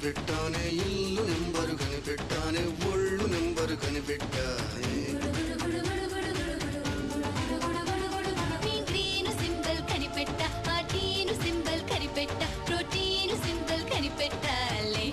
కనిపెట్టానే ఇల్లు నెంబరు కనిపెట్టానే ఒళ్ళు నెంబరు కనిపెట్టానే నీ గ్రీన్ సింబల్ కనిపెట్ట ఆ టీను సింబల్ కనిపెట్ట ప్రోటీన్ సింబల్ కనిపెట్టాలే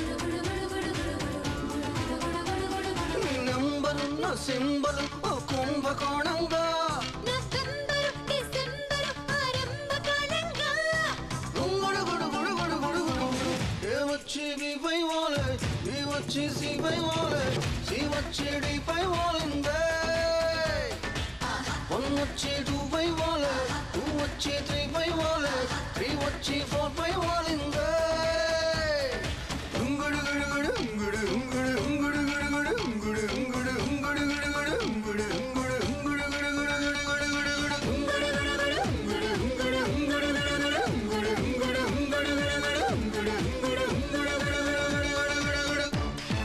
నీ నెంబరున్న సింబలు ఓ కుంభకోణంగా నవంబరు డిసెంబరు ఆరంభకాలంగా గుడు గుడు గుడు గుడు గుడు గుడు గుడు ఏ వచ్చి బి పై వాలే బి వచ్చి సి పై వాలే సి వచ్చి డి పై వాలిందే వన్ వచ్చి టూ పై వాలే టూ వచ్చి త్రీ పై వాలే త్రీ వచ్చి ఫోర్ పై వాలిందే ఉంగుడు గుడు గుడు ఉంగుడు ఉంగుడు ఉంగుడు గుడు గుడు ఉంగుడు ఉంగుడు ఉంగుడు గుడు గుడు ఉంగుడు ఉంగుడు ఉంగుడు గుడు గుడు గుడు గుడు గుడు గుడు ఉంగుడు గుడు గుడు ఉంగుడు ఉంగుడు ఉంగుడు గుడు గుడు ఉంగుడు ఉంగుడు ఉంగుడు గుడు గుడు ఉంగుడు ఉంగుడు ఉంగుడు గుడు గుడు గుడు గుడు గుడు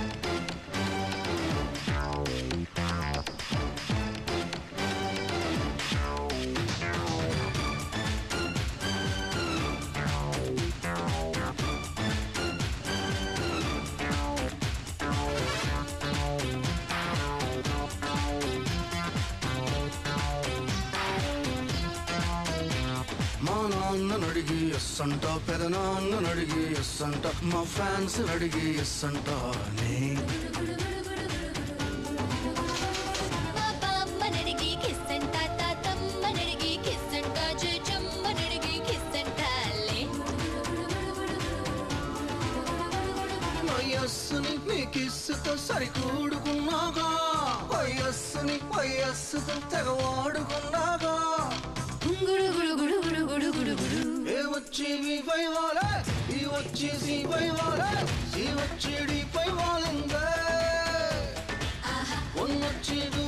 మా నాన్నను అడిగి ఎస్ అంట పెదనాన్నను అడిగి ఎస్ అంట మా ఫ్యాన్స్ అడిగి ఎస్ అంటానే మా బామ్మనడిగి కిస్ అంట తాతమ్మనడిగి కిస్ అంట జేజమ్మనడిగి కిస్ అంటాలే నా యస్సుని నీ కిస్సుతో సరికూడుకున్నాగా వయస్సుని వయస్సుతో తెగ వాడుకున్నాగా గుడు గుడు గుడు గుడు గుడు గుడు గుడు ఏ వచ్చి మీ పై వాలే ఈ వచ్చి సి పై వాలే సి వచ్చి డి పై వాలిందే వన్ వచ్చి టూ